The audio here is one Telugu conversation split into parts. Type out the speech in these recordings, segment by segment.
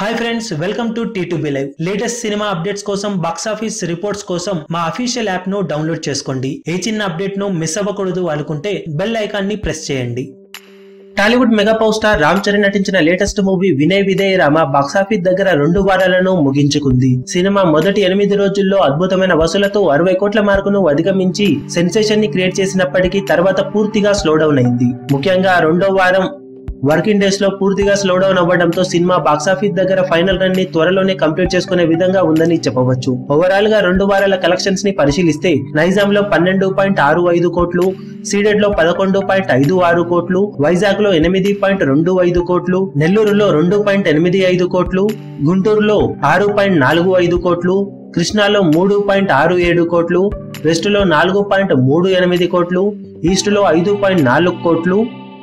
hi friends welcome to T two B live latest cinema updates కోసం బాక్స్ ఆఫీస్ రిపోర్ట్స్ కోసం మా అఫీషియల్ యాప్ ను డౌన్లోడ్ చేసుకోండి ఏ చిన్న అప్డేట్ ను మిస్ అవ్వకూడదు అనుకుంటే బెల్ ఐకాన్ ని ప్రెస్ చేయండి Tollywood mega power star Ram Charan నటించిన latest movie Vinaya Vidheya Rama box office దగ్గర రెండు వారాలను ముగించుకుంది సినిమా మొదటి ఎనిమిది రోజుల్లో అద్భుతమైన వసూలతో అరవై కోట్ల మార్కును అధిగమించి సెన్సేషన్ ని క్రియేట్ చేసినప్పటికీ తర్వాత పూర్తిగా స్లో డౌన్ అయింది ముఖ్యంగా రెండో వారం వర్కింగ్ డేస్ లో పూర్తిగా స్లో డౌన్ అవ్వడంతో సినిమా బాక్సాఫీస్ దగ్గర ఫైనల్ రన్ ని త్వరలోనే కంప్లీట్ చేసుకునే విధంగా ఉందని చెప్పవచ్చు ఓవరాల్ గా రెండు వారాల కలెక్షన్స్ ని పరిశీలిస్తే నైజాం లో పన్నెండు పాయింట్ ఆరు ఐదు కోట్లు సీడెడ్ లో పదకొండు పాయింట్ ఐదు ఆరు కోట్లు వైజాగ్ లో ఎనిమిది పాయింట్ రెండు ఐదు కోట్లు నెల్లూరులో రెండు పాయింట్ ఎనిమిది ఐదు కోట్లు గుంటూరులో ఆరు పాయింట్ నాలుగు ఐదు కోట్లు కృష్ణాలో మూడు పాయింట్ ఆరు ఏడు కోట్లు వెస్ట్ లో నాలుగు పాయింట్ మూడు ఎనిమిది కోట్లు ఈస్ట్ లో ఐదు పాయింట్ నాలుగు కోట్లు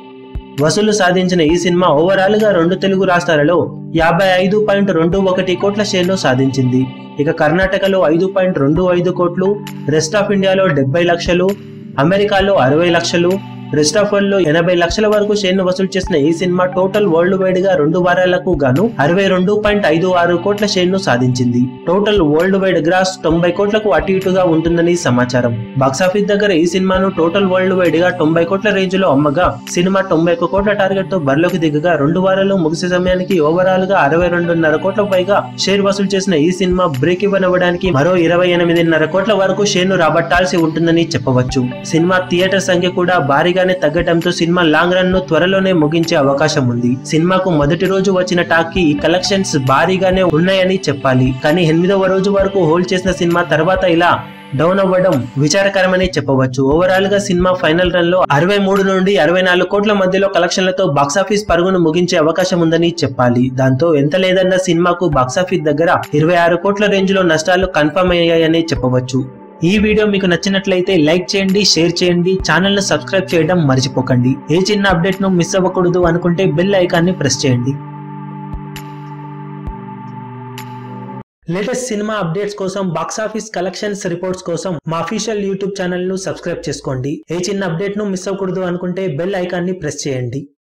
వసూలు సాధించిన ఈ సినిమా ఓవరాల్ గా రెండు తెలుగు రాష్ట్రాలలో యాభై ఐదు పాయింట్ రెండు ఒకటి కోట్ల షేర్ను సాధించింది ఇక కర్ణాటకలో ఐదు పాయింట్ రెండు ఐదు కోట్లు రెస్ట్ ఆఫ్ ఇండియాలో డెబ్బై లక్షలు అమెరికాలో అరవై లక్షలు రెస్ట్ ఆఫ్ వరల్డ్ లో ఎనభై లక్షల వరకు షేర్ను వసూలు చేసిన ఈ సినిమా టోటల్ వరల్డ్ వైడ్ గా రెండు వారాలకు గాను అరవై రెండు పాయింట్ ఐదు ఆరు కోట్ల షేర్ను సాధించింది టోటల్ వరల్డ్ వైడ్ గ్రాస్ తొంభై కోట్లకు అటు ఇటుగా ఉంటుందని సమాచారం బాక్సాఫీస్ దగ్గర ఈ సినిమాను టోటల్ వరల్డ్ వైడ్ గా తొంభై కోట్ల రేంజ్ లో అమ్మగా సినిమా తొంభై ఒక్క కోట్ల టార్గెట్ తో బరిలోకి దిగగా రెండు వారాలు ముగిసే సమయానికి ఓవరాల్ గా అరవై రెండున్నర కోట్ల పైగా షేర్ వసూలు చేసిన ఈ సినిమా బ్రేక్ ఇవ్వన్ అవ్వడానికి మరో ఇరవై ఎనిమిదిన్నర కోట్ల వరకు షేర్ను రాబట్టాల్సి ఉంటుందని చెప్పవచ్చు సినిమా థియేటర్ సంఖ్య కూడా భారీగానే తగ్గడంతో సినిమా లాంగ్ రన్ ను త్వరలోనే ముగించే అవకాశం ఉంది సినిమాకు మొదటి రోజు వచ్చిన టాక్ కి కలెక్షన్స్ భారీగానే ఉన్నాయని చెప్పాలి కానీ ఎనిమిదవ రోజు వరకు హోల్డ్ చేసిన సినిమా తర్వాత ఇలా డౌన్ అవ్వడం విచారకరమని చెప్పవచ్చు ఓవరాల్ గా సినిమా ఫైనల్ రన్ లో అరవై మూడు నుండి అరవై నాలుగు కోట్ల మధ్యలో కలెక్షన్లతో బాక్సాఫీస్ పరుగును ముగించే అవకాశం ఉందని చెప్పాలి దాంతో ఎంత లేదన్న సినిమాకు బాక్సాఫీస్ దగ్గర ఇరవై ఆరు కోట్ల రేంజ్ లో నష్టాలు కన్ఫర్మ్ అయ్యాయని చెప్పవచ్చు ఈ వీడియో మీకు నచ్చినట్లయితే లైక్ చేయండి షేర్ చేయండి ఛానల్ ను సబ్స్క్రైబ్ చేయడం మర్చిపోకండి ఏ చిన్న అప్డేట్ ను మిస్ అవ్వకూడదు అనుకుంటే బెల్ ఐకాన్ ని ప్రెస్ చేయండి లేటెస్ట్ సినిమా అప్డేట్స్ కోసం బాక్సాఫీస్ కలెక్షన్స్ రిపోర్ట్స్ కోసం మా అఫీషియల్ యూట్యూబ్ ఛానల్ ను సబ్స్క్రైబ్ చేసుకోండి ఏ చిన్న అప్డేట్ ను మిస్ అవ్వకూడదు అనుకుంటే బెల్ ఐకాన్ ని ప్రెస్ చేయండి